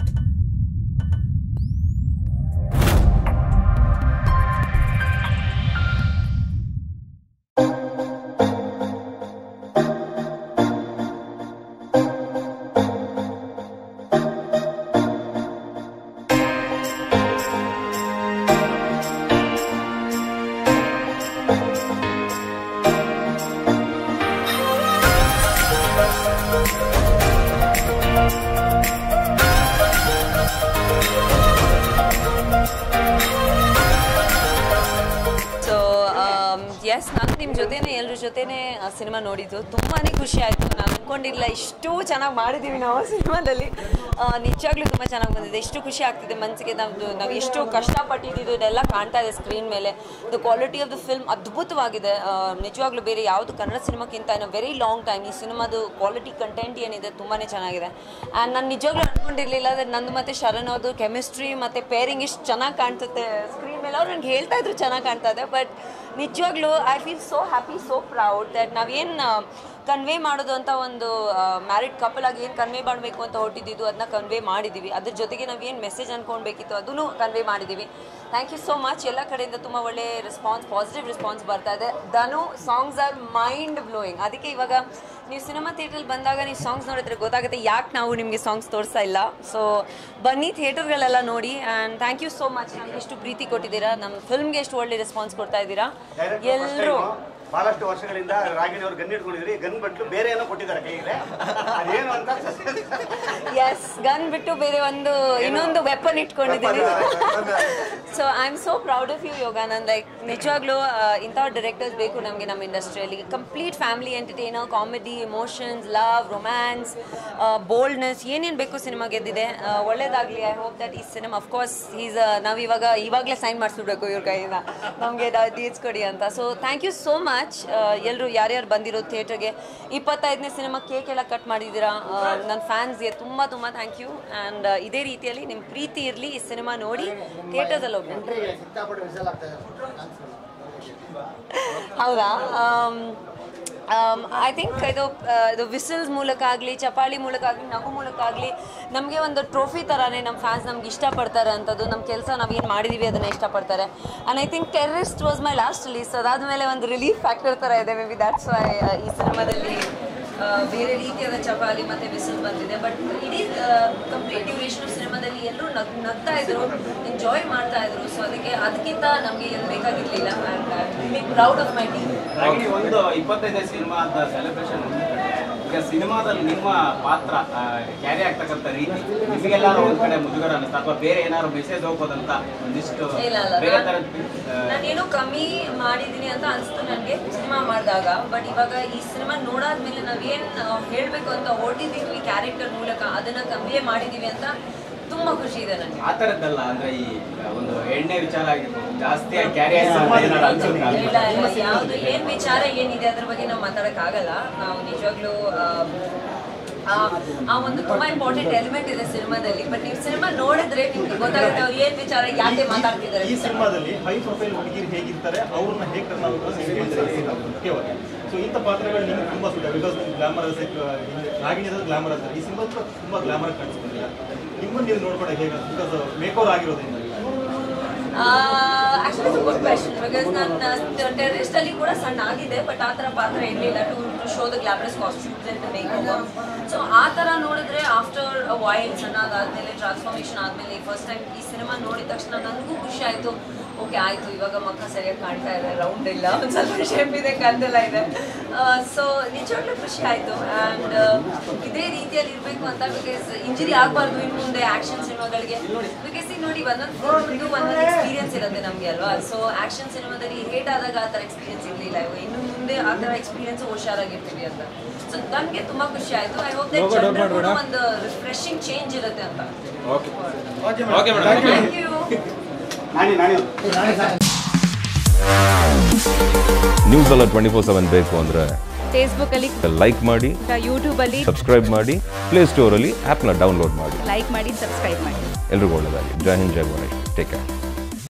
So S ನಾನು ನಿಮ್ಮ ಜೊತೆನೇ ಎಲ್ಲರ ಜೊತೆನೇ ಸಿನಿಮಾ ನೋಡಿದ್ದು ತುಂಬಾ ಖುಷಿ ಆಯಿತು ನಾನು ಅಂದ್ಕೊಂಡಿಲ್ಲ ಇಷ್ಟು ಚೆನ್ನಾಗಿ ಮಾಡಿದ್ದೀವಿ ನಾವು ಸಿನಿಮಾದಲ್ಲಿ ನಿಜವಾಗ್ಲೂ ತುಂಬ ಚೆನ್ನಾಗಿ ಬಂದಿದೆ ಎಷ್ಟು ಖುಷಿ ಆಗ್ತಿದೆ ಮನಸ್ಸಿಗೆ ನಮ್ಮದು ನಾವು ಎಷ್ಟು ಕಷ್ಟಪಟ್ಟಿದ್ದು ಇದೆಲ್ಲ ಕಾಣ್ತಾ ಇದೆ ಸ್ಕ್ರೀನ್ ಮೇಲೆ the quality of the film ಅದ್ಭುತವಾಗಿದೆ ಆ, ನಿಜವಾಗ್ಲೂ ಬೇರೆ ಯಾವುದು ಕನ್ನಡ ಸಿನಿಮಾಕ್ಕಿಂತ ಏನೋ ವೆರಿ ಲಾಂಗ್ ಟೈಮ್ ಈ ಸಿನಿಮಾದು ಕ್ವಾಲಿಟಿ ಕಂಟೆಂಟ್ ಏನಿದೆ ತುಂಬಾ ಚೆನ್ನಾಗಿದೆ ಆ್ಯಂಡ್ ನಾನು ನಿಜವಾಗ್ಲೂ ಅನ್ಕೊಂಡಿರ್ಲಿಲ್ಲ ಅಂದರೆ ನಂದು ಮತ್ತು ಶರಣ್ ಅವ್ರದ್ದು ಕೆಮಿಸ್ಟ್ರಿ ಮತ್ತು ಪೇರಿಂಗ್ ಇಷ್ಟು ಚೆನ್ನಾಗಿ ಕಾಣ್ಸುತ್ತೆ ಸ್ಕ್ರೀನ್ ಮೇಲೆ ಅವ್ರು ನನಗೆ ಹೇಳ್ತಾ ಇದ್ರು ಚೆನ್ನಾಗಿ ಕಾಣ್ತಾ ಇದೆ ಬಟ್ ನಿಜವಾಗ್ಲೂ I feel so happy so proud that ನಾವೇನು ಕನ್ವೆ ಮಾಡೋದು ಅಂತ ಒಂದು ಮ್ಯಾರಿಡ್ ಕಪಲ್ ಆಗಿ ಏನು ಕನ್ವೆ ಮಾಡಬೇಕು ಅಂತ ಹೊಟ್ಟಿದ್ದು ಅದನ್ನ ಕನ್ವೆ ಮಾಡಿದ್ದೀವಿ ಅದ್ರ ಜೊತೆಗೆ ನಾವು ಏನು ಮೆಸೇಜ್ ಅನ್ಕೊಳ್ಬೇಕಿತ್ತು ಅದನ್ನು ಕನ್ವೆ ಮಾಡಿದ್ದೀವಿ ಥ್ಯಾಂಕ್ ಯು ಸೋ ಮಚ್ ಎಲ್ಲ ಕಡೆಯಿಂದ ತುಂಬ ಒಳ್ಳೆ ರೆಸ್ಪಾನ್ಸ್ ಪಾಸಿಟಿವ್ ರೆಸ್ಪಾನ್ಸ್ ಬರ್ತಾ ಇದೆ Dhanu songs are mind blowing ಅದಕ್ಕೆ ಇವಾಗ ನೀವು ಸಿನಿಮಾ ಥಿಯೇಟ್ರಲ್ಲಿ ಬಂದಾಗ ನೀವು ಸಾಂಗ್ಸ್ ನೋಡಿದ್ರೆ ಗೊತ್ತಾಗುತ್ತೆ ಯಾಕೆ ನಾವು ನಿಮಗೆ ಸಾಂಗ್ಸ್ ತೋರಿಸ್ತಾ ಇಲ್ಲ ಸೊ ಬನ್ನಿ ಥಿಯೇಟರ್ಗಳೆಲ್ಲ ನೋಡಿ and thank you so much ನಮ್ಗೆ ಎಷ್ಟು ಪ್ರೀತಿ ಕೊಟ್ಟಿದ್ದೀರಾ ನಮ್ಮ ಫಿಲ್ಮ್ಗೆ ಎಷ್ಟು ಒಳ್ಳೆ ರೆಸ್ಪಾನ್ಸ್ ಕೊಡ್ತಾ ಇದ್ದೀರಾ ಎಲ್ಲರೂ ಬಹಳಷ್ಟು ವರ್ಷಗಳಿಂದ ರಾಗಿಣಿ ಅವರು ಗನ್ ಇಟ್ಕೊಂಡಿದ್ರಿ ಗನ್ ಬಿಟ್ಟು ಬೇರೆ ಏನೋ ಕೊಟ್ಟಿದ್ದಾರೆ ಕೈಗೆ ಅದೇನು ಅಂತ ಎಸ್ ಗನ್ ಬಿಟ್ಟು ಬೇರೆ ಒಂದು ಇನ್ನೊಂದು ವೆಪನ್ ಇಟ್ಕೊಂಡಿದ್ದೀನಿ so I am so proud of you Yoganand like ನಿಜವಾಗ್ಲೂ ಆ, ಇಂಥ ಡೈರೆಕ್ಟರ್ಸ್ ಬೇಕು ನಮಗೆ ನಮ್ಮ ಇಂಡಸ್ಟ್ರಿಯಲ್ಲಿ complete family entertainer comedy emotions love romance boldness ಏನೇನು ಬೇಕು ಸಿನಿಮಾ ಗೆದ್ದಿದೆ ಆ, ಒಳ್ಳೇದಾಗ್ಲಿ ಐ ಹೋಪ್ ದಟ್ ಈ ಸಿನಿಮಾ ಅಫ್ಕೋರ್ಸ್ ಈಸ್ ನಾವು ಇವಾಗ ಇವಾಗಲೇ ಸೈನ್ ಮಾಡಿಸ್ಬಿಡ್ಬೇಕು ಇವ್ರ ಕೈಯಿಂದ ನಮಗೆ ಡೀಲ್ಸ್ ಕೊಡಿ ಅಂತ so thank you so much ಎಲ್ಲರೂ ಯಾರ್ಯಾರು ಬಂದಿರೋ ಥಿಯೇಟರ್ಗೆ ಇಪ್ಪತ್ತೈದನೇ ಸಿನಿಮಾ ಕೇಕ್ ಎಲ್ಲ ಕಟ್ ಮಾಡಿದ್ದೀರಾ ನನ್ನ ಫ್ಯಾನ್ಸ್ಗೆ ತುಂಬ ತುಂಬ ಥ್ಯಾಂಕ್ ಯು ಆ್ಯಂಡ್ ಇದೇ ರೀತಿಯಲ್ಲಿ ನಿಮ್ಮ ಪ್ರೀತಿ ಇರಲಿ ಈ ಸಿನಿಮಾ ನೋಡಿ ಥಿಯೇಟರ್ದಲ್ಲಿ ಹೋಗಿ ಹೌದಾ ಐ ಥಿಂಕ್ ಇದು ಆ, ಇದು ವಿಸಲ್ಸ್ ಮೂಲಕ ಆಗಲಿ ಚಪಾಳಿ ಮೂಲಕ ಆಗಲಿ ನಗು ಮೂಲಕ ಆಗಲಿ ನಮಗೆ ಒಂದು ಟ್ರೋಫಿ ಥರನೇ ನಮ್ಮ ಫ್ಯಾನ್ಸ್ ನಮ್ಗೆ ಇಷ್ಟಪಡ್ತಾರೆ ಅಂಥದ್ದು ನಮ್ಮ ಕೆಲಸ ನಾವು ಏನು ಮಾಡಿದ್ದೀವಿ ಅದನ್ನು ಇಷ್ಟಪಡ್ತಾರೆ and I think terrorist was my last release ಅದಾದಮೇಲೆ ಒಂದು ರಿಲೀಫ್ ಫ್ಯಾಕ್ಟರ್ ಥರ ಇದೆ ಮೇ ಬಿ ದ್ಯಾಟ್ಸ್ ವೈ ಈ ಸಿನಿಮಾದಲ್ಲಿ ಆ, ಬೇರೆ ರೀತಿಯಾದ ಚಪಾಲಿ ಮತ್ತು ವಿಸಲ್ ಬಂದಿದೆ ಬಟ್ ಇಡೀ ಕಂಪ್ಲೀಟ್ ಡ್ಯೂರೇಷನ್ ಸಿನಿಮಾದಲ್ಲಿ ಎಲ್ಲರೂ ನಗ್ ನಗ್ತಾ ಇದ್ರು ಎಂಜಾಯ್ ಮಾಡ್ತಾ ಇದ್ರು ಸೊ ಅದಕ್ಕೆ ಅದಕ್ಕಿಂತ ನಮಗೆ ಏನು ಬೇಕಾಗಿರಲಿಲ್ಲ and proud of my team Ragini ಒಂದು ಇಪ್ಪತ್ತೈದನೇ ಸಿನಿಮಾದ ಸೆಲೆಬ್ರೇಷನ್ ಈಗ ಸಿನಿಮಾದಲ್ಲಿ ನಿಮ್ಮ ಪಾತ್ರ ಕ್ಯಾರಿ ಆಗ್ತಕ್ಕಂಥ ರೀತಿ ನಿಮಗೆಲ್ಲಾರು ಒಂದ್ ಕಡೆ ಮುಜುಗರ ಅನ್ನಿಸ್ತಾ ಅಥವಾ ಬೇರೆ ಏನಾದ್ರು ಮೆಸೇಜ್ ಹೋಗ್ಬೋದಂತ ಒಂದಿಷ್ಟು ಇಲ್ಲ ಇಲ್ಲ ಬೇರೆ ನಾನ್- ಥರದ ನಾನೇನೋ ಕಮ್ಮಿ ಮಾಡಿದ್ದೀನಿ ಅಂತ ಅನಿಸ್ತು ನನಗೆ ಸಿನಿಮಾ ಮಾಡಿದಾಗ ಬಟ್ ಇವಾಗ ಈ ಸಿನಿಮಾ ನೋಡಾದ್ಮೇಲೆ ನಾವೇನು ಹೇಳಬೇಕು ಅಂತ ಹೊರಟಿದ್ದೀವಿ ಕ್ಯಾರೆಕ್ಟರ್ ಮೂಲಕ ಅದನ್ನ ಕಮ್ಮಿಯೇ ಮಾಡಿದ್ದೀವಿ ಅಂತ ತುಂಬ ಖುಷಿ ಇದೆ ನನಗೆ ಆ ಥರದ್ದಲ್ಲ ಅಂದ್ರೆ ಈ ಒಂದು ಎಣ್ಣೆ ವಿಚಾರ ಆಗಿರ್ಬೋದು ಜಾಸ್ತಿ ಕ್ಯಾರಿ ಏನಾದ್ರು ಇಲ್ಲ ಅನ್ಸುತ್ತಾ ಇಲ್ಲ ಯಾವುದು ಏನು ವಿಚಾರ ಏನಿದೆ ಅದ್ರ ಬಗ್ಗೆ ನಾವು ಮಾತಾಡೋಕ್ಕಾಗಲ್ಲ ನಾವು ನಿಜವಾಗ್ಲೂ ಆ, ಆ ಆ ಒಂದು ತುಂಬಾ ಇಂಪಾರ್ಟೆಂಟ್ ಎಲಿಮೆಂಟ್ ಇದೆ ಸಿನಿಮಾದಲ್ಲಿ ಬಟ್ ನೀವು ಸಿನಿಮಾ ನೋಡಿದ್ರೆ ನಿಮ್ಗೆ ಗೊತ್ತಾಗುತ್ತೆ ಅವ್ರು ಏನ್ ವಿಚಾರ ಯಾಕೆ ಮಾತಾಡ್ತಿದ್ದಾರೆ ಈ ಅಂತ. ಸಿನಿಮಾದಲ್ಲಿ ಹೈ ಪ್ರೊಫೈಲ್ ಹುಡುಗಿರು ಹೇಗಿರ್ತಾರೆ ಅವ್ರನ್ನ ಹೇಗೆ ಟರ್ನ್ ಆಗುತ್ತೆ ಮುಖ್ಯವಾಗಿ ಸೊ ಇಂಥ ಪಾತ್ರಗಳು ನಿಮ್ಗೆ ತುಂಬಾ ಸುತ್ತ ಬಿಕಾಸ್ ಗ್ಲಾಮರಸ್ ರಾಗಿಣಿದ ಗ್ಲಾಮರ್ ಅಂತಾರೆ ಈ ಸಿನಿಮಾ ತುಂಬಾ ಗ್ಲಾಮರ್ ಕಾಣಿಸ್ಕೊಂಡಿಲ್ಲ ನಿಮ್ಮನ್ನು ನೀವು ನೋಡ್ಕೊಳ್ಳೋಕೆ ಹೇಗೆ ಬಿಕಾಸ್ ಮೇಕ್ ಓವರ್ ಆಗಿರೋದ್ರಿಂದ ಆಕ್ಚುಲಿ ಗುಡ್ ಕ್ವೆಶನ್ ಬಿಕಾಸ್ ನನ್ನ ಟೆರರಿಸ್ಟ್ ಅಲ್ಲಿ ಕೂಡ ಸಣ್ಣ ಆಗಿದೆ ಬಟ್ ಆ ಥರ ಪಾತ್ರ ಇರಲಿಲ್ಲ to to show the glamorous costumes ಅಂತ ಮೇಕ್ ಸೊ ಆ ಥರ ನೋಡಿದ್ರೆ ಆಫ್ಟರ್ ಅ ವೈಲ್ ಸಣ್ಣದಾದ್ಮೇಲೆ ಟ್ರಾನ್ಸ್ಫಾರ್ಮೇಷನ್ ಆದಮೇಲೆ ಫಸ್ಟ್ ಟೈಮ್ ಈ ಸಿನಿಮಾ ನೋಡಿದ ತಕ್ಷಣ ನನಗೂ ಖುಷಿ ಆಯಿತು ಓಕೆ ಆಯಿತು ಇವಾಗ ಮಕ್ಕ ಸರಿಯಾಗಿ ಕಾಣ್ತಾ ಇದೆ ರೌಂಡ್ ಇಲ್ಲ ಒಂದು ಸ್ವಲ್ಪ ಶೇಪ್ ಇದೆ ಕಲ್ದೆಲ್ಲ ಇದೆ ಸೊ ನಿಜವಾಗ್ಲೂ ಖುಷಿ ಆಯಿತು ಆ್ಯಂಡ್ ಇದೇ ರೀತಿಯಲ್ಲಿ ಇರಬೇಕು ಅಂತ ಬಿಕಾಸ್ ಇಂಜುರಿ ಆಗಬಾರ್ದು ಇನ್ನು ಮುಂದೆ ಆ್ಯಕ್ಷನ್ ಸಿನಿಮಾಗಳಿಗೆ ಬಿಕಾಸ್ ಈಗ ನೋಡಿ ಒಂದೊಂದು ಫಿಲ್ಮ್ದು ಒಂದೊಂದು ಎಕ್ಸ್ಪೀರಿಯನ್ಸ್ ಇರುತ್ತೆ ನಮಗೆ ಅಲ್ವಾ ಸೊ ಆ್ಯಕ್ಷನ್ ಸಿನಿಮಾದಲ್ಲಿ ಹೇಟ್ ಆದಾಗ ಆ ಥರ ಎಕ್ಸ್ಪೀರಿಯನ್ಸ್ ಇರಲಿಲ್ಲ ಇವಾಗ ಇನ್ನು ಮುಂದೆ ಆ ಥರ ಎಕ್ಸ್ಪೀರಿಯನ್ಸ್ ಹುಷಾರಾಗಿರ್ತೀವಿ ಅಂತ ಸೊ ನನಗೆ ತುಂಬ ಖುಷಿ ಆಯಿತು ಐ ಹೋಪ್ ದಟ್ ಜನರಿಗೂ ಒಂದು ರಿಫ್ರೆಶಿಂಗ್ ಚೇಂಜ್ ಇರುತ್ತೆ ಅಂತ ಥ್ಯಾಂಕ್ ಯು ನಾನೇ ನಾನೇ ನ್ಯೂಸ್ ಎಲ್ಲ ಟ್ವೆಂಟಿ ಫೋರ್ ಸೆವೆನ್ ಬೇಕು ಅಂದರೆ ಫೇಸ್ಬುಕ್ಕಲ್ಲಿ ಲೈಕ್ ಮಾಡಿ ಯೂಟ್ಯೂಬಲ್ಲಿ ಸಬ್ಸ್ಕ್ರೈಬ್ ಮಾಡಿ ಪ್ಲೇಸ್ಟೋರಲ್ಲಿ ಆ್ಯಪ್ನ ಡೌನ್ಲೋಡ್ ಮಾಡಿ ಲೈಕ್ ಮಾಡಿ ಸಬ್ಸ್ಕ್ರೈಬ್ ಮಾಡಿ ಎಲ್ರಿಗೂ ಒಳ್ಳೆಯದಾಗಿ ಜೈ ಹಿಂದ್ ಜೈ ಗಣೇಶ್ ಟೇಕ್ ಕೇರ್